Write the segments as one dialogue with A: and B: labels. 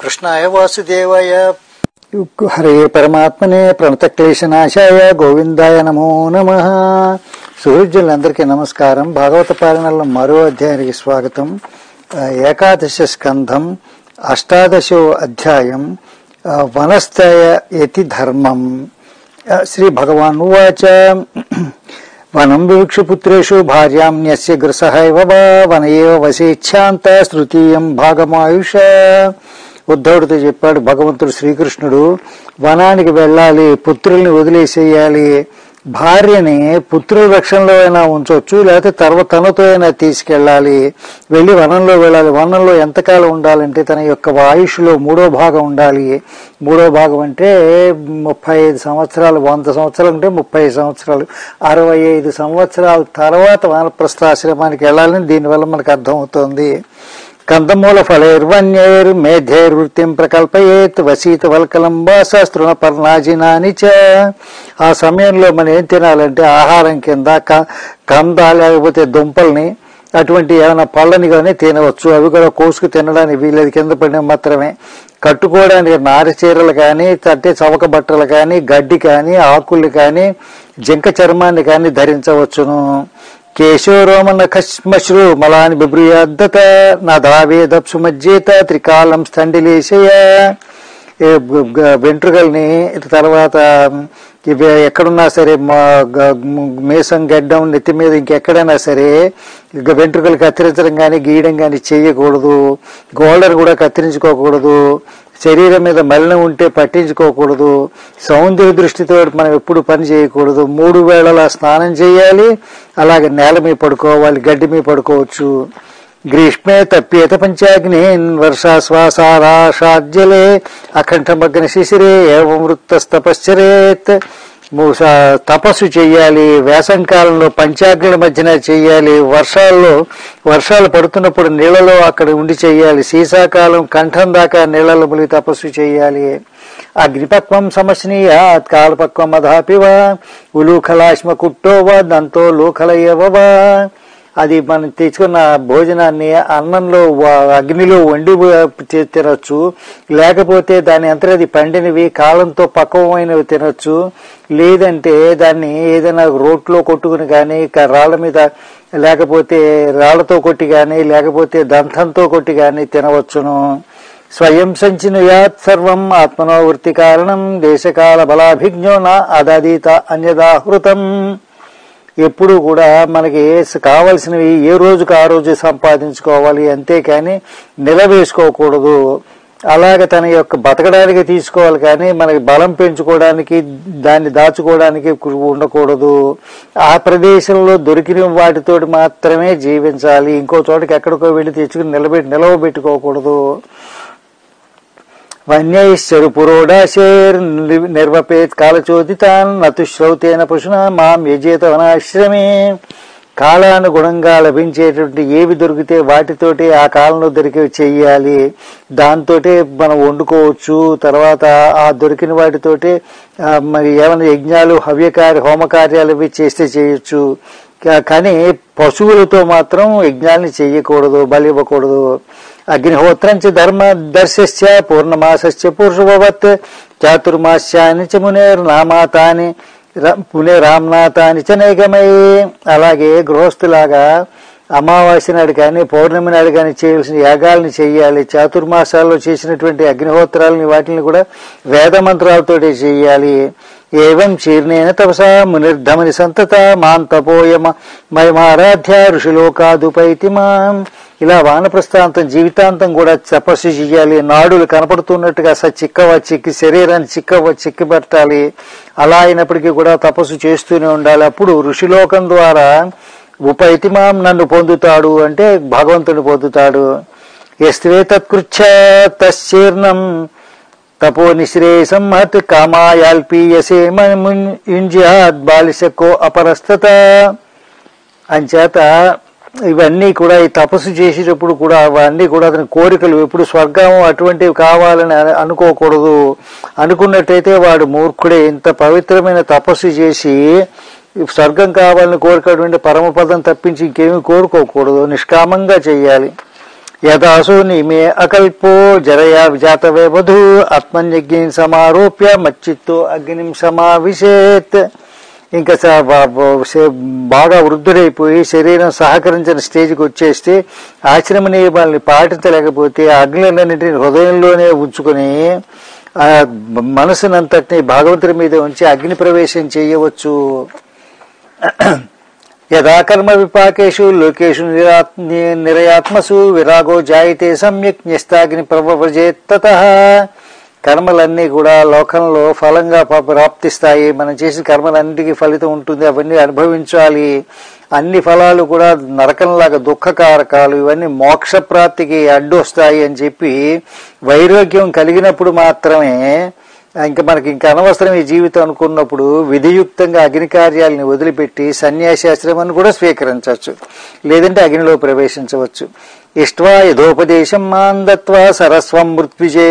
A: కృష్ణాయ వాసుదేవాయ హరే పరమాత్మనే ప్రణతక్లేశనాశాయ గోవిందాయ నమో నమ సుహృజులందరికీ నమస్కారం భాగవత పాలనలో మరో అధ్యాయానికి స్వాగతం ఆ, ఏకాదశ స్కంధం అష్టాదశో అధ్యాయం ఆ, వనస్థయ యతి ధర్మం ఆ, శ్రీ భగవాన్ ఉవాచ వనం వివక్షపుత్రేషు భార్యాం న్యస్య గృసహైవ వా వన ఏవ వసేచ్ఛాంత తృతీయం భాగమాయుష ఉద్ధవుడితో చెప్పాడు భగవంతుడు శ్రీకృష్ణుడు వనానికి వెళ్ళాలి పుత్రుల్ని వదిలేసేయాలి భార్యని పుత్రుల రక్షణలో అయినా ఉంచవచ్చు లేకపోతే తర్వాత తనతో అయినా తీసుకెళ్ళాలి వెళ్ళి వనంలో వెళ్ళాలి వనంలో ఎంతకాలం ఉండాలంటే తన యొక్క ఆయుష్లో మూడో భాగం ఉండాలి మూడో భాగం అంటే ముప్పై ఐదు సంవత్సరాలు వంద సంవత్సరాలు అంటే ముప్పై ఐదు సంవత్సరాలు అరవై ఐదు సంవత్సరాల తర్వాత వానప్రస్థాశ్రమానికి వెళ్ళాలని దీనివల్ల మనకు అర్థమవుతోంది కందమూల ఫలైర్వన్యైర్ మేధైర్వృత్తిం ప్రకల్పయేత్ వసీత వల్కలం వాస తృణ పర్ణాజినాని చ ఆ సమయంలో మనం ఏం తినాలంటే ఆహారం కింద క- కంద లేకపోతే దుంపల్ని అటువంటి ఏమైనా పళ్ళని కానీ తినవచ్చు అవి కూడా కోసుకు తినడానికి వీలేదు కింద పడిన మాత్రమే కట్టుకోవడానికి నార చీరలు కానీ తట్టే చవక బట్టలు కానీ గడ్డి కానీ ఆకులు కానీ జింక చర్మాన్ని కానీ ధరించవచ్చును కేశోరోమన కశ్మశ్రు మలాని బిబ్రుయాద్దత నా దావేదప్సు మజ్జేత త్రికాలం స్థండిలేశయ ఏ గ- గ- వెంట్రుకల్ని తర్వాత ఇవి ఎక్కడున్నా సరే మా గ- మీసం గడ్డం నెత్తి మీద ఇంకెక్కడైనా సరే ఇక వెంట్రుకలు కత్తిరించడం కానీ గీయడం కానీ చేయకూడదు గోల్డర్ కూడా కత్తిరించుకోకూడదు శరీరం మీద మలినం ఉంటే పట్టించుకోకూడదు సౌందర్య దృష్టితో మనం ఎప్పుడు పని చేయకూడదు మూడు వేళలా స్నానం చేయాలి అలాగే నేల మీద పడుకోవాలి గడ్డి మీద పడుకోవచ్చు గ్రీష్మే తప్యేత పంచాగ్ని వర్షాశ్వాసారాషాజ్యలే అఖంఠమగ్న శిశిరే ఏవం వృత్తస్తపశ్చరేత్ మూస తపస్సు చెయ్యాలి వేసంకాలంలో పంచాగ్నుల మధ్యన చెయ్యాలి వర్షాల్లో వర్షాలు పడుతున్నప్పుడు నీళ్ళలో అక్కడ ఉండి చెయ్యాలి శీతాకాలం కంఠం దాకా నీళ్ళలో మునిగి తపస్సు చెయ్యాలి అగ్నిపక్వం సమస్నీయ కాలపక్వం అధాపివా ఉలూఖలాశ్మ కుట్టోవా దంతో లూఖలయ్యవా అది మనం తెచ్చుకున్న భోజనాన్ని అన్నంలో వ- అగ్నిలో వండి తి- తినొచ్చు లేకపోతే దాని అంతరది పండినవి కాలంతో పక్వమైనవి తినొచ్చు లేదంటే దాన్ని ఏదైనా రోట్లో కొట్టుకుని కానీ క- రాళ్ళ మీద లేకపోతే రాళ్లతో కొట్టి కానీ లేకపోతే దంతంతో కొట్టి కానీ తినవచ్చును స్వయం సంచినుయాత్ సర్వం ఆత్మనో వృత్తి కారణం దేశకాల బలాభిజ్ఞో నా అదీత అన్యదాహృతం ఎప్పుడు కూడా మనకి ఏ- కావలసినవి ఏ రోజుకు ఆ రోజు సంపాదించుకోవాలి అంతేకాని నిలవేసుకోకూడదు అలాగే తన యొక్క బతకడానికి తీసుకోవాలి కానీ మనకి బలం పెంచుకోవడానికి దాన్ని దాచుకోవడానికి కు- ఉండకూడదు ఆ ప్రదేశంలో దొరికిన వాటితోటి మాత్రమే జీవించాలి ఇంకో చోటకి ఎక్కడికో వెళ్ళి తెచ్చుకుని నిలబెట్టి నిలవబెట్టుకోకూడదు వన్యైశ్చరు పురోడాశేర్ నిర్వపేత్ కాలచోదితాన్ నతు శ్రౌతేన పశున మాం యజేత వనాశ్రమే కాలానుగుణంగా లభించేటువంటి ఏవి దొరికితే వాటితోటి ఆ కాలంలో దొరికేవి చెయ్యాలి దాంతోటే మనం వండుకోవచ్చు తర్వాత ఆ దొరికిన వాటితోటి ఆ, మరి ఏమైనా యజ్ఞాలు హవ్యకార్య హోమకార్యాలు ఇవి చేస్తే చేయొచ్చు కా- కానీ పశువులతో మాత్రం యజ్ఞాల్ని చెయ్యకూడదు బలి ఇవ్వకూడదు అగ్నిహోత్రం చ ధర్మ దర్శస్య పూర్ణమాసస్య పురుషభవత్ చాతుర్మాస్యాని చ మునేర్ నామాతాని ర- పునే రామ్నాథాని చ నైగమై అలాగే గృహస్థులాగా అమావాస్య నాడు కానీ పౌర్ణమి నాడు కానీ చేయవలసిన యాగాల్ని చేయాలి చాతుర్మాసాల్లో చేసినటువంటి అగ్నిహోత్రాలని వాటిని కూడా వేద మంత్రాలతోటి చేయాలి ఏవం చీర్ణేన తపసా మునిర్ధమని సంతత మాం తపోయమ మయమారాధ్య ఋషిలోకాదుపైతి మాం ఇలా వానప్రస్థాంతం జీవితాంతం కూడా తపస్సు చేయాలి నాడులు కనపడుతున్నట్టుగా స చిక్కవ చిక్కి శరీరాన్ని చిక్కవ చిక్కి పెట్టాలి అలా అయినప్పటికీ కూడా తపస్సు చేస్తూనే ఉండాలి అప్పుడు ఋషిలోకం ద్వారా ఉపైతిమాం నన్ను పొందుతాడు అంటే భగవంతుని పొందుతాడు ఎస్త్వే తత్కృచ్ఛ తశ్చీర్ణం తపో నిశ్రేయసం మహత్ కామాయాల్పీయసే యుంజ్యాద్ బాలిశకో అపరస్తత అంచేత ఇవన్నీ కూడా ఈ తపస్సు చేసేటప్పుడు కూడా అవన్నీ కూడా అతని కోరికలు ఎప్పుడు స్వర్గం అటువంటివి కావాలని అను- అనుకోకూడదు అనుకున్నట్టయితే వాడు మూర్ఖుడే ఇంత పవిత్రమైన తపస్సు చేసి స్వర్గం కావాలని కోరుకున్నటువంటి పరమపదం తప్పించి ఇంకేమీ కోరుకోకూడదు నిష్కామంగా చేయాలి యదాసు నిమే అకల్పో జరయా విజాతవే వధు ఆత్మన్యజ్ఞం సమారోప్య మచ్చిత్తో అగ్నిం సమావిశేత్ ఇంకా స- బ- బ- సే- బాగా వృద్ధుడైపోయి శరీరం సహకరించిన స్టేజ్కి వచ్చేస్తే ఆశ్రమ నియమాల్ని పాటించలేకపోతే అగ్నులన్నింటినీ హృదయంలోనే ఉంచుకొని ఆ మనసునంతటిని భగవంతుడి మీద ఉంచి అగ్ని ప్రవేశం చేయవచ్చు యదా కర్మ విపాకేషు లోకేషు నిరాత్- ని- నిరయాత్మసు విరాగో జాయితే సమ్యక్ న్యస్తాగ్ని ప్రవ్రజేత్ తతః కర్మలన్నీ కూడా లోకంలో ఫలంగా ప- ప్రాప్తిస్తాయి మనం చేసిన కర్మలన్నిటికీ ఫలితం ఉంటుంది అవన్నీ అనుభవించాలి అన్ని ఫలాలు కూడా నరకంలాగా దుఃఖకారకాలు ఇవన్నీ మోక్ష ప్రాప్తికి అడ్డొస్తాయి అని చెప్పి వైరాగ్యం కలిగినప్పుడు మాత్రమే ఇంకా మనకి ఇంకా అనవసరం ఈ జీవితం అనుకున్నప్పుడు విధియుక్తంగా అగ్ని కార్యాలని వదిలిపెట్టి సన్యాసాశ్రమాన్ని కూడా స్వీకరించవచ్చు లేదంటే అగ్నిలో ప్రవేశించవచ్చు ఇష్ట్వా యథోపదేశం మాందత్వా సరస్వం మృత్విజే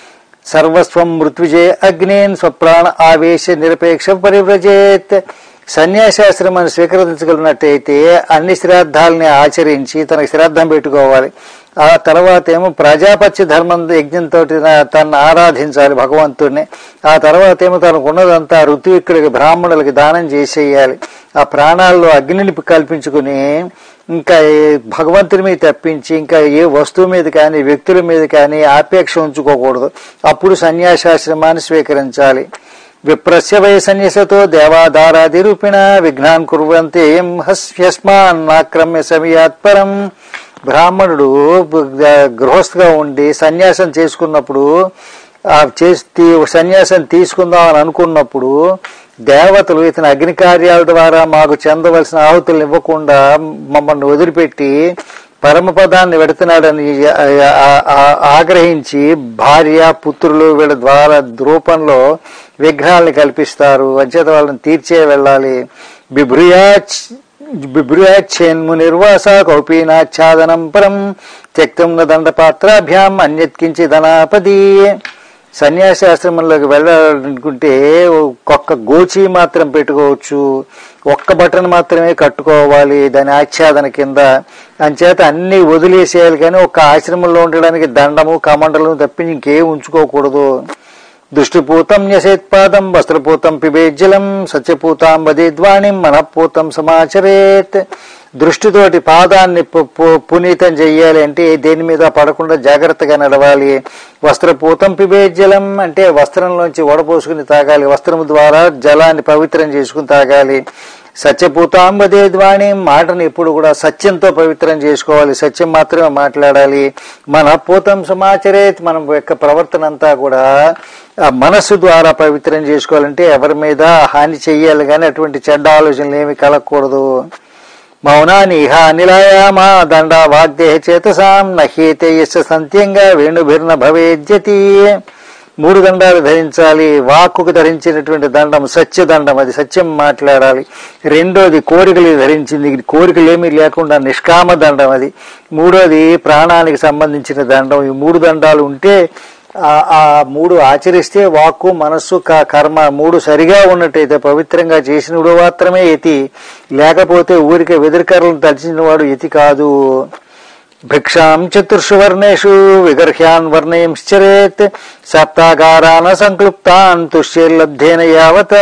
A: సర్వస్వం మృత్విజే అగ్నేన్ స్వప్రాణ ఆవేశ నిరపేక్ష పరివ్రజేత్ సన్యాసాశ్రమాన్ని స్వీకరించగలిగినట్టయితే అన్ని శ్రాద్ధాలని ఆచరించి తనకు శ్రాద్ధం పెట్టుకోవాలి ఆ తర్వాత ఏమో ప్రజాపత్య ధర్మం యజ్ఞంతో తను ఆరాధించాలి భగవంతుడిని ఆ తర్వాత ఏమో తనకు ఉన్నదంతా ఋత్విక్కులకి బ్రాహ్మణులకి దానం చేసేయాలి ఆ ప్రాణాల్లో అగ్నిని కల్పించుకుని ఇంకా ఏ భగవంతుని మీద తప్పించి ఇంకా ఏ వస్తువు మీద కానీ వ్యక్తుల మీద కానీ ఆపేక్ష ఉంచుకోకూడదు అప్పుడు సన్యాసాశ్రమాన్ని స్వీకరించాలి విప్రస్య వై సన్యసతో దేవాదారాది రూపిణ విఘ్నాన్ కుర్వంతే ఏం హస్యస్మాన్నాక్రమ్య సమయాత్పరం బ్రాహ్మణుడు గృహస్థగా ఉండి సన్యాసం చేసుకున్నప్పుడు ఆ చేసి సన్యాసం తీసుకుందాం అని అనుకున్నప్పుడు దేవతలు ఇతని అగ్ని కార్యాల ద్వారా మాకు చెందవలసిన ఆహుతులను ఇవ్వకుండా మమ్మల్ని వదిలిపెట్టి పరమపదాన్ని వెడుతున్నాడని ఆ- ఆ- ఆ- ఆగ్రహించి భార్య పుత్రులు వీళ్ళ ద్వారా రూపంలో విగ్రహాలను కల్పిస్తారు అంచేత వాళ్ళని తీర్చే వెళ్ళాలి బిభ్రుయాచ్ బిభ్రుయాచ్చేన్ము నిర్వాస కౌపీనాచ్ఛాదనం పరం త్యక్తం దండపాత్రాభ్యాం అన్యత్కించి ధనాపది సన్యాసాశ్రమంలోకి వెళ్ళాలనుకుంటే ఒక్క గోచి మాత్రం పెట్టుకోవచ్చు ఒక్క బటన్ మాత్రమే కట్టుకోవాలి దాని ఆచ్ఛాదన కింద అంచేత అన్ని వదిలేసేయాలి కానీ ఒక్క ఆశ్రమంలో ఉండడానికి దండము కమండలం తప్పి ఇంకేం ఉంచుకోకూడదు దృష్టిపూతం న్యసేత్పాదం వస్త్రపూతం పిబేజ్జలం సత్యపూతాం వదేద్వాణిం మనఃపూతం సమాచరేత్ దృష్టితోటి పాదాన్ని పు- పు- పునీతం చెయ్యాలి అంటే దేని మీద పడకుండా జాగ్రత్తగా నడవాలి వస్త్రపూతం పిబేజ్జలం అంటే వస్త్రంలోంచి వడపోసుకుని తాగాలి వస్త్రం ద్వారా జలాన్ని పవిత్రం చేసుకుని తాగాలి సత్యపూతాం వదేద్వాణి మాటను ఎప్పుడు కూడా సత్యంతో పవిత్రం చేసుకోవాలి సత్యం మాత్రమే మాట్లాడాలి మన పూతం సమాచరేత్ మనం యొక్క ప్రవర్తన అంతా కూడా ఆ మనస్సు ద్వారా పవిత్రం చేసుకోవాలంటే ఎవరి మీద హాని చెయ్యాలి కానీ అటువంటి చెడ్డ ఆలోచనలు ఏమి కలగకూడదు మౌనాని ఇహ అనిలాయామా దండ వాగ్దేహ చేతసాం నహ్యేతే యస్య సంత్యంగా వేణుభిర్న భవేద్యతి మూడు దండాలు ధరించాలి వాక్కుకు ధరించినటువంటి దండం సత్య దండం అది సత్యం మాట్లాడాలి రెండోది కోరికలు ధరించింది ఇది కోరికలు ఏమీ లేకుండా నిష్కామ దండం అది మూడోది ప్రాణానికి సంబంధించిన దండం ఈ మూడు దండాలు ఉంటే ఆ- ఆ మూడు ఆచరిస్తే వాక్కు మనస్సు క- కర్మ మూడు సరిగా ఉన్నట్టయితే పవిత్రంగా చేసినప్పుడు మాత్రమే యతి లేకపోతే ఊరికే వెదిరికర్రలు తలిచిన వాడు యతి కాదు భిక్షాం చతుర్షు వర్ణేషు విగర్హ్యాన్ వర్ణయంశ్చరేత్ సప్తాగారాన సంక్లుప్తాన్ తుష్యలబ్ధేన యావత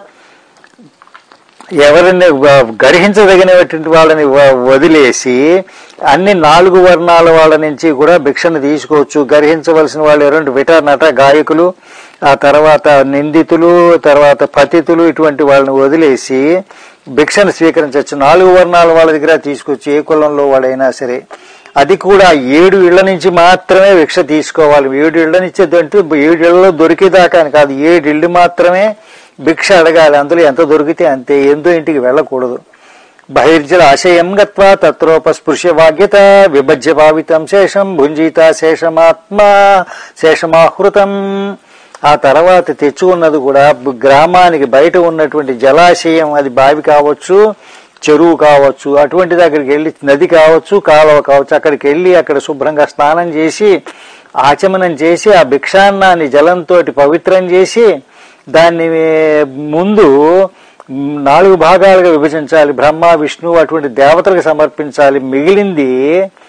A: ఎవరిని వ- గర్హించదగినటువంటి వాళ్ళని వ- వదిలేసి అన్ని నాలుగు వర్ణాల వాళ్ళ నుంచి కూడా భిక్షను తీసుకోవచ్చు గర్హించవలసిన వాళ్ళు ఎవరంటే విట నట గాయకులు ఆ తర్వాత నిందితులు తర్వాత పతితులు ఇటువంటి వాళ్ళని వదిలేసి భిక్షను స్వీకరించవచ్చు నాలుగు వర్ణాల వాళ్ళ దగ్గర తీసుకొచ్చి ఏ కులంలో వాడైనా సరే అది కూడా ఏడు ఇళ్ల నుంచి మాత్రమే భిక్ష తీసుకోవాలి ఏడు ఇళ్ల నుంచి అంటే ఏడు ఇళ్లలో దొరికేదాకా అని కాదు ఏడు ఇళ్ళు మాత్రమే భిక్ష అడగాలి అందులో ఎంత దొరికితే అంతే ఎంతో ఇంటికి వెళ్ళకూడదు బహిర్జల ఆశయం గత్వా తత్రోపస్పృశ్య వాగ్యత విభజ్య భావితం శేషం భుంజీత శేషమాత్మా శేషమాహృతం ఆ తర్వాత తెచ్చుకున్నది కూడా బ్- గ్రామానికి బయట ఉన్నటువంటి జలాశయం అది బావి కావచ్చు చెరువు కావచ్చు అటువంటి దగ్గరికి వెళ్ళి నది కావచ్చు కాలువ కావచ్చు అక్కడికి వెళ్ళి అక్కడ శుభ్రంగా స్నానం చేసి ఆచమనం చేసి ఆ భిక్షాన్నాన్ని జలంతో పవిత్రం చేసి దాన్ని ముందు మ్, నాలుగు భాగాలుగా విభజించాలి బ్రహ్మ విష్ణు అటువంటి దేవతలకు సమర్పించాలి మిగిలింది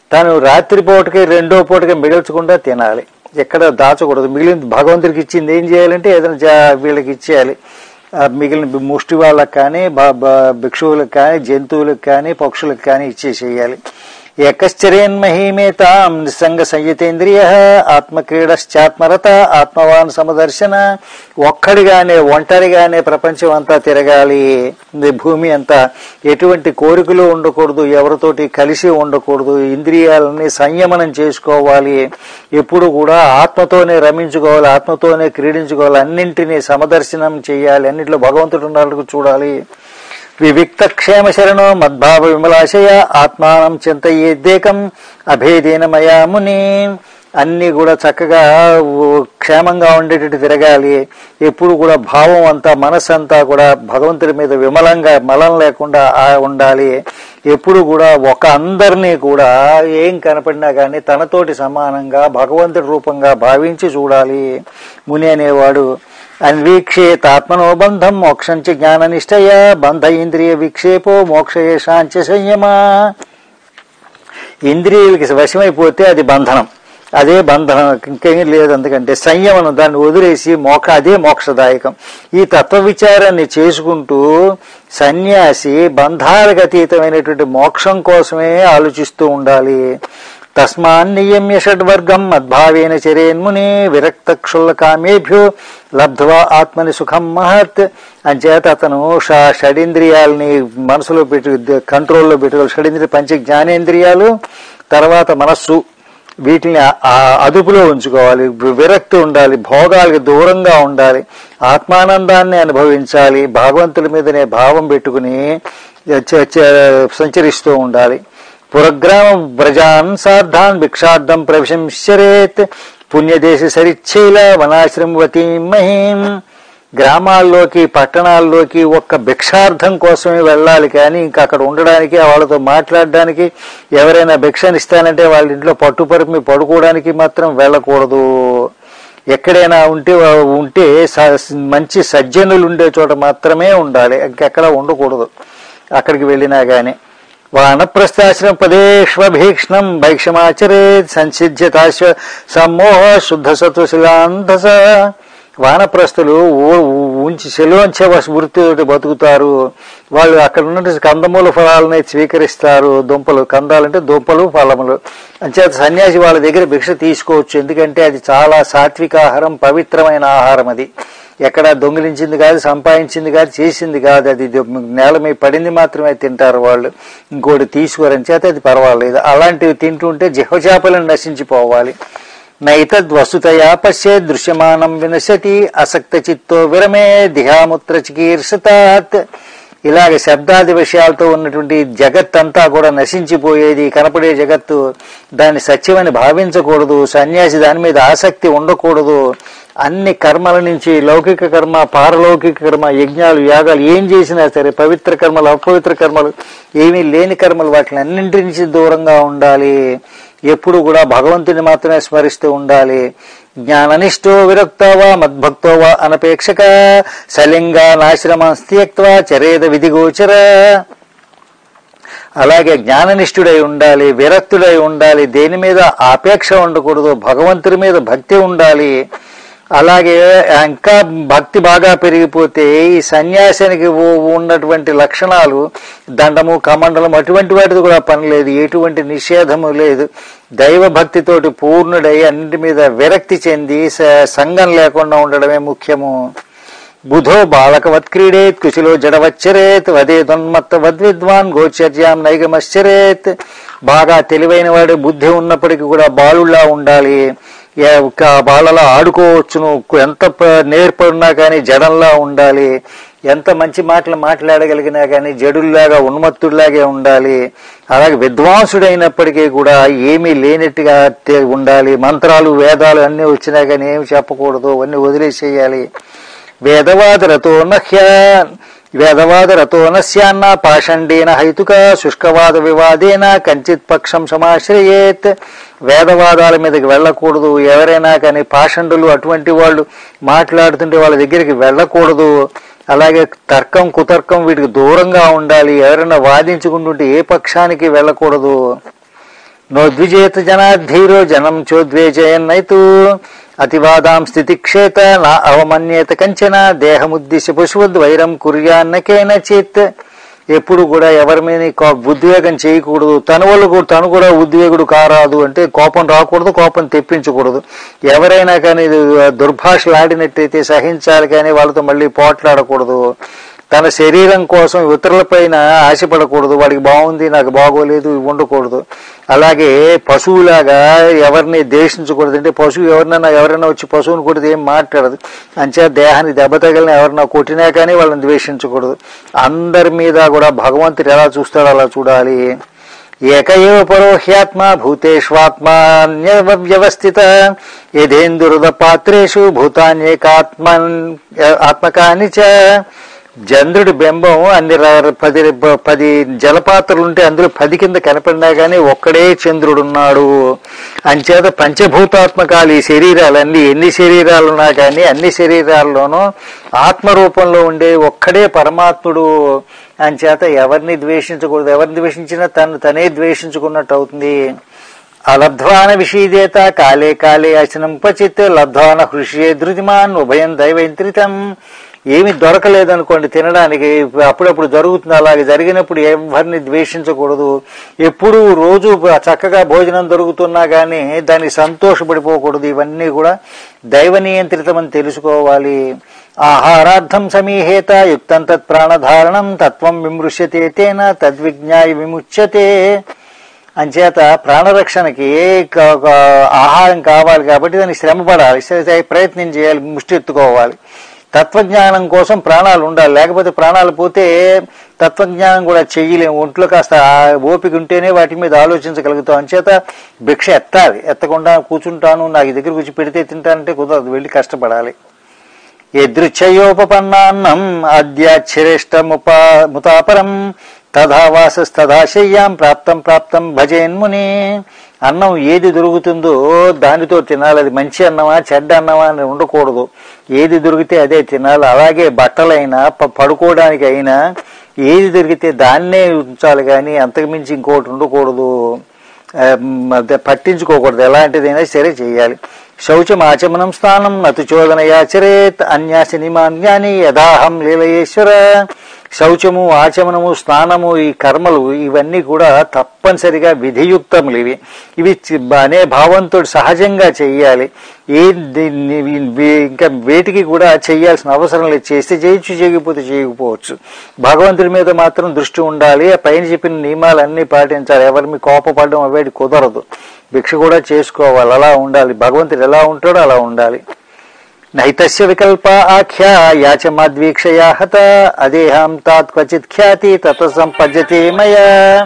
A: తను రాత్రి పూటకి రెండో పూటకి మిగల్చకుండా తినాలి ఎక్కడ దాచకూడదు మిగిలిన భగవంతుడికి ఇచ్చింది ఏం చేయాలంటే ఏదైనా జా- వీళ్ళకి ఇచ్చేయాలి ఆ మిగిలిన ముష్టి వాళ్ళకి కానీ బ- బ- భిక్షువులకు కానీ జంతువులకు కానీ పక్షులకు కానీ ఇచ్చేసేయాలి ఏకశ్చరేన్మహీమేతాం నిస్సంగ సంయతేంద్రియ ఆత్మక్రీడశ్చాత్మరత ఆత్మవాన్ సమదర్శన ఒక్కడిగానే ఒంటరిగానే ప్రపంచం అంతా తిరగాలి ఈ భూమి అంతా ఎటువంటి కోరికలు ఉండకూడదు ఎవరితోటి కలిసి ఉండకూడదు ఇంద్రియాలని సంయమనం చేసుకోవాలి ఎప్పుడు కూడా ఆత్మతోనే రమించుకోవాలి ఆత్మతోనే క్రీడించుకోవాలి అన్నింటినీ సమదర్శనం చేయాలి అన్నింటిలో భగవంతుడు ఉన్నట్టు చూడాలి వివిక్త క్షేమ శరణో మద్భావ విమలాశయ ఆత్మానం చింతయేద్దేకం అభేదేన మయా ముని అన్ని కూడా చక్కగా ఉ- క్షేమంగా ఉండేటట్టు తిరగాలి ఎప్పుడు కూడా భావం అంతా మనస్సు అంతా కూడా భగవంతుడి మీద విమలంగా మలం లేకుండా ఆ ఉండాలి ఎప్పుడు కూడా ఒక అందరినీ కూడా ఏం కనపడినా కానీ తనతోటి సమానంగా భగవంతుడి రూపంగా భావించి చూడాలి ముని అనేవాడు అన్వీక్షేత్ ఆత్మనో బంధం మోక్షంచ జ్ఞాననిష్టయ బంధ ఇంద్రియ విక్షేపో మోక్షయేషాంచ సంయమా ఇంద్రియాలకి వశమైపోతే అది బంధనం అదే బంధనం ఇంకేమీ లేదు అందుకంటే సంయమనం దాన్ని వదిలేసి మోక్ష అదే మోక్షదాయకం ఈ తత్వ విచారాన్ని చేసుకుంటూ సన్యాసి బంధాలకు అతీతమైనటువంటి మోక్షం కోసమే ఆలోచిస్తూ ఉండాలి తస్మాన్ నియమ్య షడ్వర్గం మద్భావేన చరేన్ముని విరక్త క్షుల్ల కామేభ్యో లబ్ధ్వా ఆత్మని సుఖం మహత్ అంచేత అతను ష- షడింద్రియాలని మనసులో పెట్టి కంట్రోల్లో పెట్టుకోవాలి షడింద్రియ పంచ జ్ఞానేంద్రియాలు తర్వాత మనస్సు వీటిని ఆ- ఆ అదుపులో ఉంచుకోవాలి విరక్తి ఉండాలి భోగాలకి దూరంగా ఉండాలి ఆత్మానందాన్ని అనుభవించాలి భగవంతుడి మీదనే భావం పెట్టుకుని చ- చ- సంచరిస్తూ ఉండాలి పురగ్రామ వ్రజాన్ సార్ధాన్ భిక్షార్థం ప్రవిశంసరేత్ పుణ్యదేశ సరిచ్ఛైల వనాశ్రమవతీ మహీం గ్రామాల్లోకి పట్టణాల్లోకి ఒక్క భిక్షార్థం కోసమే వెళ్ళాలి కానీ ఇంకా అక్కడ ఉండడానికి వాళ్ళతో మాట్లాడడానికి ఎవరైనా భిక్షనిస్తానంటే వాళ్ళ ఇంట్లో పట్టుపరిమి పడుకోవడానికి మాత్రం వెళ్ళకూడదు ఎక్కడైనా ఉంటే ఉంటే స- మంచి సజ్జనులు ఉండే చోట మాత్రమే ఉండాలి ఇంకెక్కడ ఉండకూడదు అక్కడికి వెళ్ళినా గాని వానప్రస్థాశ్రమ పదేష్వభీక్ష్ణం భైక్షమాచరే సంసిధ్యతాశ్వ సమ్మోహ శుద్ధ సత్వశిలాంధస వానప్రస్థులు ఊ- ఊ- ఉంచి శిలోంచ వృత్తితోటి బతుకుతారు వాళ్ళు అక్కడ ఉన్న కందమూల ఫలాలని స్వీకరిస్తారు దుంపలు కందాలంటే దుంపలు ఫలములు అంచేత సన్యాసి వాళ్ళ దగ్గర భిక్ష తీసుకోవచ్చు ఎందుకంటే అది చాలా సాత్విక ఆహారం పవిత్రమైన ఆహారం అది ఎక్కడ దొంగిలించింది కాదు సంపాదించింది కాదు చేసింది కాదు అది ది- నేల మీద పడింది మాత్రమే తింటారు వాళ్ళు ఇంకోటి తీసుకోరని చేత అది పర్వాలేదు అలాంటివి తింటుంటే జిహ్వచాపలను నశించిపోవాలి నైతద్ వస్తుతయా పశ్యే దృశ్యమానం వినశతి అసక్త చిత్తో విరమే దిహాముత్ర చికీర్షతాత్ ఇలాగ శబ్దాది విషయాలతో ఉన్నటువంటి జగత్ అంతా కూడా నశించిపోయేది కనపడే జగత్తు దాన్ని సత్యమని భావించకూడదు సన్యాసి దాని మీద ఆసక్తి ఉండకూడదు అన్ని కర్మల నుంచి లౌకిక కర్మ పారలౌకిక కర్మ యజ్ఞాలు యాగాలు ఏం చేసినా సరే పవిత్ర కర్మలు అపవిత్ర కర్మలు ఏమీ లేని కర్మలు వాటిని అన్నింటి నుంచి దూరంగా ఉండాలి ఎప్పుడు కూడా భగవంతుని మాత్రమే స్మరిస్తూ ఉండాలి జ్ఞాననిష్టో విరక్తోవా మద్భక్తోవా అనపేక్షక సలింగా నాశ్రమం త్యక్వా చరేద విధిగోచర అలాగే జ్ఞాననిష్ఠుడై ఉండాలి విరక్తుడై ఉండాలి దేని మీద ఆపేక్ష ఉండకూడదు భగవంతుడి మీద భక్తి ఉండాలి అలాగే ఇంకా భక్తి బాగా పెరిగిపోతే ఈ సన్యాసానికి ఉ- ఉన్నటువంటి లక్షణాలు దండము కమండలం అటువంటి వాటిది కూడా పని లేదు ఎటువంటి నిషేధము లేదు దైవ భక్తితోటి పూర్ణుడై అన్నిటి మీద విరక్తి చెంది స- సంఘం లేకుండా ఉండడమే ముఖ్యము బుధో బాలకవత్ క్రీడేత్ కుశిలో జడవచ్చరేత్ వదేదోన్మత్త వద్విద్వాన్ గోచర్యాం నైగమశ్చరేత్ బాగా తెలివైన వాడు బుద్ధి ఉన్నప్పటికీ కూడా బాలుల్లా ఉండాలి ఏ- ఒక బాలలా ఆడుకోవచ్చును ఎంత ప- నేర్పడినా కానీ జడంలా ఉండాలి ఎంత మంచి మాటలు మాట్లాడగలిగినా కానీ జడుల్లాగా ఉన్మత్తుల్లాగే ఉండాలి అలాగే విద్వాంసుడైనప్పటికీ కూడా ఏమీ లేనట్టుగా తే- ఉండాలి మంత్రాలు వేదాలు అన్నీ వచ్చినా కానీ ఏమి చెప్పకూడదు అన్నీ వదిలేసేయాలి వేదవాదరతో నహ్య వేదవాదరతో నస్యాన్న పాషండేన హైతుక శుష్కవాద వివాదేన కంచిత్ పక్షం సమాశ్రయేత్ వేదవాదాల మీదకి వెళ్ళకూడదు ఎవరైనా కానీ పాషండులు అటువంటి వాళ్ళు మాట్లాడుతుంటే వాళ్ళ దగ్గరికి వెళ్ళకూడదు అలాగే తర్కం కుతర్కం వీటికి దూరంగా ఉండాలి ఎవరైనా వాదించుకుంటుంటే ఏ పక్షానికి వెళ్ళకూడదు నోద్విజేత జనాధీరో జనం చోద్వేజయన్నైతు అతివాదాం స్థితిక్షేత నా అవమన్యేత కంచన దేహముద్దిశ్య పశువద్ వైరం కుర్యాన్నకేన చేత్ ఎప్పుడు కూడా ఎవరి మీద కో- ఉద్వేగం చేయకూడదు తన వల్ల కూడా తను కూడా ఉద్వేగుడు కారాదు అంటే కోపం రాకూడదు కోపం తెప్పించకూడదు ఎవరైనా కానీ ఇది దుర్భాషలు ఆడినట్టయితే సహించాలి కానీ వాళ్ళతో మళ్ళీ పోట్లాడకూడదు తన శరీరం కోసం ఇతరులపైన ఆశపడకూడదు వాడికి బాగుంది నాకు బాగోలేదు ఇవి ఉండకూడదు అలాగే పశువులాగా ఎవరిని దేశించకూడదు అంటే పశువు ఎవరినైనా ఎవరైనా వచ్చి పశువుని కొడితే ఏం మాట్లాడదు అంచే దేహానికి దెబ్బ తగిలిన ఎవరైనా కొట్టినా కానీ వాళ్ళని ద్వేషించకూడదు అందరి మీద కూడా భగవంతుడు ఎలా చూస్తాడో అలా చూడాలి ఏక ఏవ పరోహ్యాత్మ భూతేష్వాత్మ వ్యవస్థిత యథేందురుద పాత్రేషు భూతాన్యేకాత్మ ఆత్మకాని చ చంద్రుడి బింబం అన్ని ర- పది పది జలపాత్రలు ఉంటే అందులో పది కింద కనపడినా గానీ ఒక్కడే చంద్రుడున్నాడు అంచేత పంచభూతాత్మకాలు ఈ శరీరాలన్నీ ఎన్ని శరీరాలు ఉన్నా కానీ అన్ని శరీరాల్లోనూ ఆత్మ రూపంలో ఉండే ఒక్కడే పరమాత్ముడు అంచేత ఎవరిని ద్వేషించకూడదు ఎవరిని ద్వేషించినా తను తనే ద్వేషించుకున్నట్టు అవుతుంది అలబ్ధ్వాన విషీదేత కాలే కాలే అచనం పచిత్ లబ్ధ్వాన హృషియే ధృతిమాన్ ఉభయం దైవైంత్రితం ఏమి దొరకలేదనుకోండి తినడానికి అప్పుడప్పుడు జరుగుతుంది అలాగే జరిగినప్పుడు ఎవరిని ద్వేషించకూడదు ఎప్పుడు రోజు చక్కగా భోజనం దొరుకుతున్నా గానీ దానికి సంతోషపడిపోకూడదు ఇవన్నీ కూడా దైవ నియంత్రితం అని తెలుసుకోవాలి ఆహారార్థం సమీహేత యుక్తం తత్ ప్రాణధారణం తత్వం విమృశ్యతే తేన తద్విజ్ఞాయ విముచ్యతే అంచేత ప్రాణరక్షణకి క- క- ఆహారం కావాలి కాబట్టి దానికి శ్రమ పడాలి శ్ర- ప్రయత్నం చేయాలి ముష్టి ఎత్తుకోవాలి తత్వజ్ఞానం కోసం ప్రాణాలు ఉండాలి లేకపోతే ప్రాణాలు పోతే తత్వజ్ఞానం కూడా చెయ్యలేము ఒంట్లో కాస్త ఆ ఓపిక ఉంటేనే వాటి మీద ఆలోచించగలుగుతాం అంచేత భిక్ష ఎత్తాలి ఎత్తకుండా కూర్చుంటాను నాకు ఈ దగ్గర కూర్చి పెడితే తింటానంటే కుదరదు వెళ్ళి కష్టపడాలి యదృచ్ఛయోపపన్నాన్నం అద్యాశ్రేష్టముపా ముతాపరం తథా వాసస్తథా శయ్యాం ప్రాప్తం ప్రాప్తం భజేన్ముని అన్నం ఏది దొరుకుతుందో దానితో తినాలి అది మంచి అన్నమా చెడ్డ అన్నమా అని ఉండకూడదు ఏది దొరికితే అదే తినాలి అలాగే బట్టలైనా ప- పడుకోవడానికి అయినా ఏది దొరికితే దాన్నే ఉంచాలి కానీ అంతకుమించి ఇంకోటి ఉండకూడదు ఆ, మ్, అదే పట్టించుకోకూడదు ఎలాంటిదైనా సరే చేయాలి శౌచం ఆచమనం స్నానం నతుచోదన యాచరేత్ అన్యాసి నిమాన్యాని యథాహం లీలయేశ్వర శౌచము ఆచమనము స్నానము ఈ కర్మలు ఇవన్నీ కూడా తప్పనిసరిగా విధియుక్తములు ఇవి ఇవి చి- అనే భావంతో సహజంగా చెయ్యాలి ఏ దీన్ని వీ- ఇంకా వేటికి కూడా చెయ్యాల్సిన అవసరం లేదు చేస్తే చేయొచ్చు చేయకపోతే చేయకపోవచ్చు భగవంతుడి మీద మాత్రం దృష్టి ఉండాలి ఆ పైన చెప్పిన నియమాలన్నీ పాటించాలి ఎవరి మీద కోపపడడం అవేటి కుదరదు భిక్ష కూడా చేసుకోవాలి అలా ఉండాలి భగవంతుడు ఎలా ఉంటాడో అలా ఉండాలి నైతస్య వికల్ప ఆఖ్యా యాచమాద్వీక్షయా హత అదేహం తాత్ క్వచిత్ ఖ్యాతి తత సంపద్యతే మయా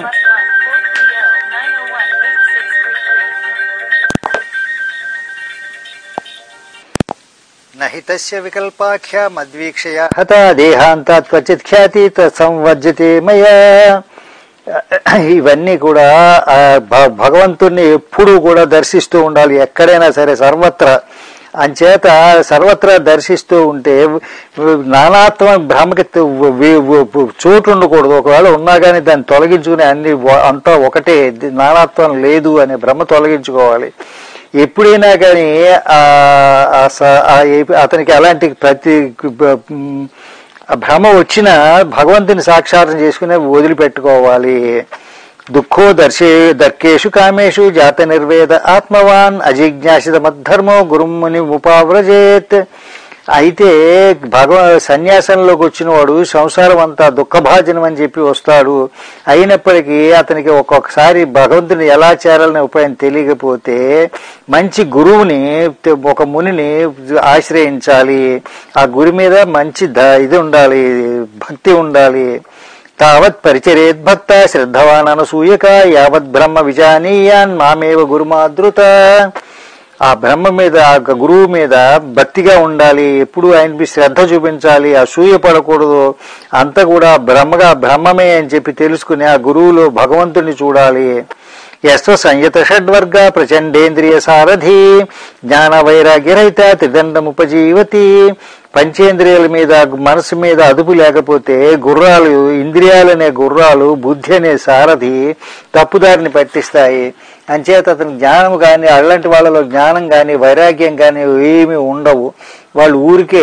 A: నహితస్య వికల్పాఖ్య మద్వీక్షయ హత దేహాంతాత్ క్వచిత్ ఖ్యాతి తత్ సంవర్జతే మయా ఇవన్నీ కూడా ఆ భ- భగవంతుణ్ణి ఎప్పుడూ కూడా దర్శిస్తూ ఉండాలి ఎక్కడైనా సరే సర్వత్ర అంచేత సర్వత్రా దర్శిస్తూ ఉంటే నానాత్మ భ్రమకి త- వి- వి- చోటు ఉండకూడదు ఒకవేళ ఉన్నా కానీ దాన్ని తొలగించుకుని అన్ని వ- అంతా ఒకటే ఇది నానాత్వం లేదు అనే భ్రమ తొలగించుకోవాలి ఎప్పుడైనా కానీ ఆ ఆ స- ఆ ఏ- అతనికి అలాంటి ప్రతి బ- మ్, ఆ భ్రమ వచ్చిన భగవంతుని సాక్షాత్రం చేసుకుని వదిలిపెట్టుకోవాలి దుఃఖో దర్శే దర్కేషు కామేషు జాత నిర్వేద ఆత్మవాన్ అజిజ్ఞాసిత మద్ధర్మో గురుముని ఉపావ్రజేత్ అయితే భగవ సన్యాసంలోకి వచ్చిన వాడు సంసారం అంతా దుఃఖభాజనం అని చెప్పి వస్తాడు అయినప్పటికీ అతనికి ఒక్కొక్కసారి భగవంతుని ఎలా చేరాలనే ఉపాయం తెలియకపోతే మంచి గురువుని ఒక మునిని ఆశ్రయించాలి ఆ గురి మీద మంచి ద- ఇది ఉండాలి భక్తి ఉండాలి తావత్ పరిచరేత్ భక్త శ్రద్ధవాన్ అనసూయక యావత్ బ్రహ్మ విజానీయాన్ మామేవ గురుమాదృత ఆ బ్రహ్మ మీద ఆ గురువు మీద భక్తిగా ఉండాలి ఎప్పుడు ఆయనకి శ్రద్ధ చూపించాలి అసూయ పడకూడదు అంతా కూడా బ్రహ్మగా బ్రహ్మమే అని చెప్పి తెలుసుకుని ఆ గురువులో భగవంతుని చూడాలి యస్వ సంయత షడ్వర్గ ప్రచండేంద్రియ సారథి జ్ఞాన వైరాగ్యరహిత త్రిదండముపజీవతి పంచేంద్రియాల మీద మనసు మీద అదుపు లేకపోతే గుర్రాలు ఇంద్రియాలనే గుర్రాలు బుద్ధి అనే సారథి తప్పుదారిని పట్టిస్తాయి అంచేత అతని జ్ఞానం కానీ అలాంటి వాళ్ళలో జ్ఞానం కానీ వైరాగ్యం కానీ ఏమీ ఉండవు వాళ్ళు ఊరికే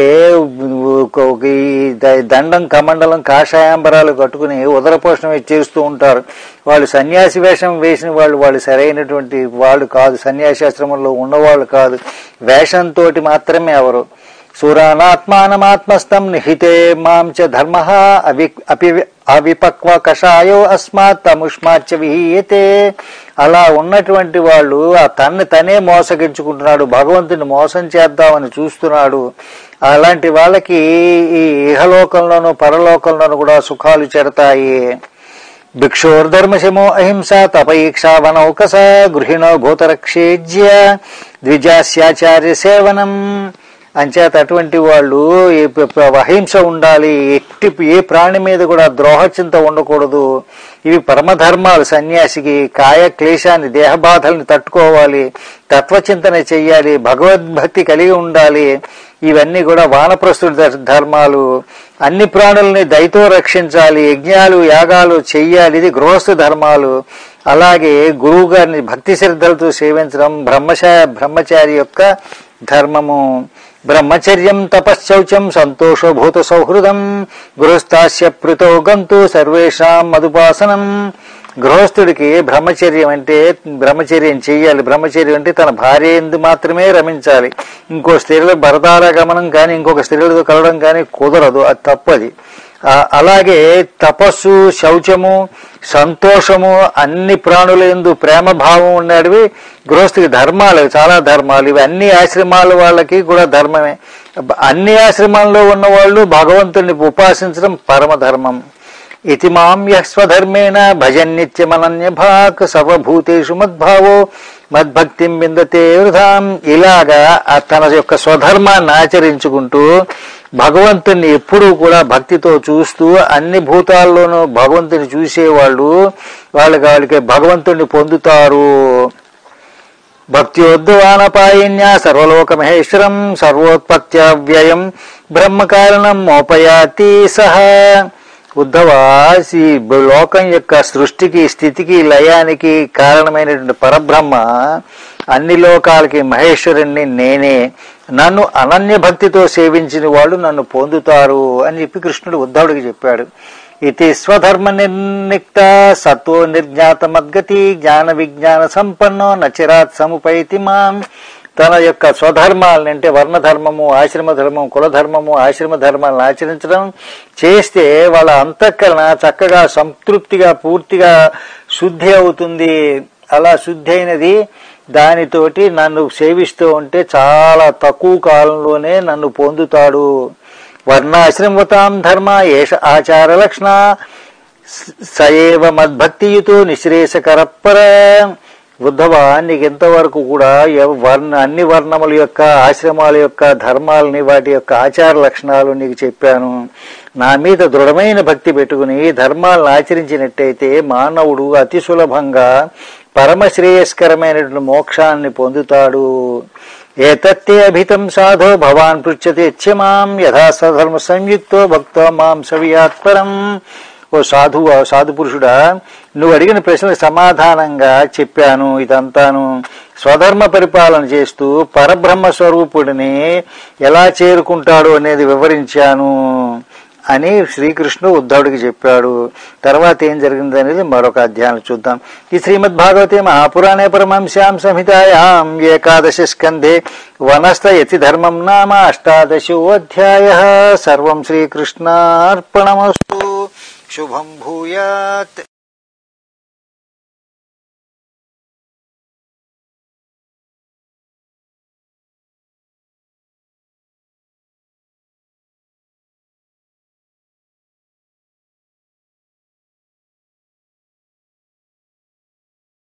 A: ఒక- ఒక ఈ ద- దండం కమండలం కాషాయాంబరాలు కట్టుకుని ఉదరపోషణ చేస్తూ ఉంటారు వాళ్ళు సన్యాసి వేషం వేసిన వాళ్ళు వాళ్ళు సరైనటువంటి వాళ్ళు కాదు సన్యాసాశ్రమంలో ఉన్నవాళ్ళు కాదు వేషంతో మాత్రమే ఎవరు సురానాత్మానమాత్మస్థం నిహితే మాం చ ధర్మ అవి అపి అవిపక్వ కషాయో అస్మాత్ తముష్మాచ విహీయతే అలా ఉన్నటువంటి వాళ్ళు ఆ తన్ని తనే మోసగించుకుంటున్నాడు భగవంతుని మోసం చేద్దామని చూస్తున్నాడు అలాంటి వాళ్ళకి ఈ ఇహలోకంలోనూ పరలోకంలోనూ కూడా సుఖాలు చేరతాయి భిక్షోర్ధర్మశమో అహింస తపయీక్షా వనౌకస గృహిణో భూతరక్షేజ్య ద్విజాస్యాచార్య సేవనం అంచేత అటువంటి వాళ్ళు ఈ ప- ప- అహింస ఉండాలి ఎట్టి ఏ ప్రాణి మీద కూడా ద్రోహచింత ఉండకూడదు ఇవి పరమధర్మాలు సన్యాసికి కాయ క్లేశాన్ని దేహబాధల్ని తట్టుకోవాలి తత్వచింతన చెయ్యాలి భగవద్భక్తి కలిగి ఉండాలి ఇవన్నీ కూడా వానప్రస్తుడి ధ- ధర్మాలు అన్ని ప్రాణుల్ని దయతో రక్షించాలి యజ్ఞాలు యాగాలు చెయ్యాలి ఇది గృహస్థ ధర్మాలు అలాగే గురువు గారిని భక్తి శ్రద్ధలతో సేవించడం బ్రహ్మచా బ్రహ్మచారి యొక్క ధర్మము బ్రహ్మచర్యం తపశ్చౌచం సంతోషభూత సౌహృదం గృహస్థాస్య పృతో గంతు సర్వేషాం మధుపాసనం గృహస్థుడికి బ్రహ్మచర్యం అంటే బ్రహ్మచర్యం చెయ్యాలి బ్రహ్మచర్యం అంటే తన భార్య ఎందు మాత్రమే రమించాలి ఇంకో స్త్రీల భరతాల గమనం కానీ ఇంకొక స్త్రీలతో కలవడం కానీ కుదరదు అది తప్పది ఆ, అలాగే తపస్సు శౌచము సంతోషము అన్ని ప్రాణుల ఎందు ప్రేమ భావం ఉన్నవి గృహస్థికి ధర్మాలు చాలా ధర్మాలు ఇవి అన్ని ఆశ్రమాల వాళ్ళకి కూడా ధర్మమే అన్ని ఆశ్రమాల్లో ఉన్న వాళ్ళు భగవంతుని ఉపాసించడం పరమ ధర్మం ఇతి మాం యః స్వధర్మేణ భజన్నిత్యమనన్య భాక్ సర్వభూతేషు మద్భావో మద్భక్తిం విందతే వృధాం ఇలాగా ఆ తన యొక్క స్వధర్మాన్ని ఆచరించుకుంటూ భగవంతుని ఎప్పుడూ కూడా భక్తితో చూస్తూ అన్ని భూతాల్లోనూ భగవంతుని చూసేవాళ్ళు వాళ్ళకి వాళ్ళకి భగవంతుని పొందుతారు భక్త్యోద్వానపాయిన్య సర్వలోక మహేశ్వరం సర్వోత్పత్త్యవ్యయం బ్రహ్మకారణం మోపయాతి సహ ఉద్ధవ ఈ లోకం యొక్క సృష్టికి స్థితికి లయానికి కారణమైనటువంటి పరబ్రహ్మ అన్ని లోకాలకి మహేశ్వరుణ్ణి నేనే నన్ను అనన్య భక్తితో సేవించిన వాళ్ళు నన్ను పొందుతారు అని చెప్పి కృష్ణుడు ఉద్ధవుడికి చెప్పాడు ఇది స్వధర్మ నిర్నిక్త సత్వో నిర్జ్ఞాత మద్గతి జ్ఞాన విజ్ఞాన సంపన్నో నచిరాత్ సముపైతి మాం తన యొక్క స్వధర్మాలని అంటే వర్ణధర్మము ఆశ్రమ ధర్మం కులధర్మము ఆశ్రమ ధర్మాలను ఆచరించడం చేస్తే వాళ్ళ అంతఃకరణ చక్కగా సంతృప్తిగా పూర్తిగా శుద్ధి అవుతుంది అలా శుద్ధి అయినది దానితోటి నన్ను సేవిస్తూ ఉంటే చాలా తక్కువ కాలంలోనే నన్ను పొందుతాడు వర్ణాశ్రమతాం ధర్మ ఏష ఆచార లక్షణ సయేవ మద్భక్తియుతో నిశ్రేషకరప్పర ఉద్ధవ నీకు ఇంతవరకు కూడా ఎవ- వర్ణ అన్ని వర్ణముల యొక్క ఆశ్రమాల యొక్క ధర్మాలని వాటి యొక్క ఆచార లక్షణాలు నీకు చెప్పాను నా మీద దృఢమైన భక్తి పెట్టుకుని ధర్మాలను ఆచరించినట్టయితే మానవుడు అతి సులభంగా పరమ శ్రేయస్కరమైనటువంటి మోక్షాన్ని పొందుతాడు ఏతత్తే అభితం సాధో భవాన్ పృచ్చతే మాం యథా సధర్మ సంయుక్తో భక్తో మాం సవియాత్పరం ఓ సాధు సాధు పురుషుడా నువ్వు అడిగిన ప్రశ్నలకు సమాధానంగా చెప్పాను ఇదంతాను స్వధర్మ పరిపాలన చేస్తూ పరబ్రహ్మ స్వరూపుడిని ఎలా చేరుకుంటాడు అనేది వివరించాను అని శ్రీకృష్ణుడు ఉద్ధవుడికి చెప్పాడు తర్వాత ఏం జరిగింది అనేది మరొక అధ్యాయం చూద్దాం ఈ శ్రీమద్ భాగవతే మహాపురాణే పరమంశ్యాం సంహితాయాం ఏకాదశ స్కంధే వనస్థ యతి ధర్మం నామ అష్టాదశోధ్యాయ సర్వం శ్రీకృష్ణార్పణమస్తు శుభం భూయాత్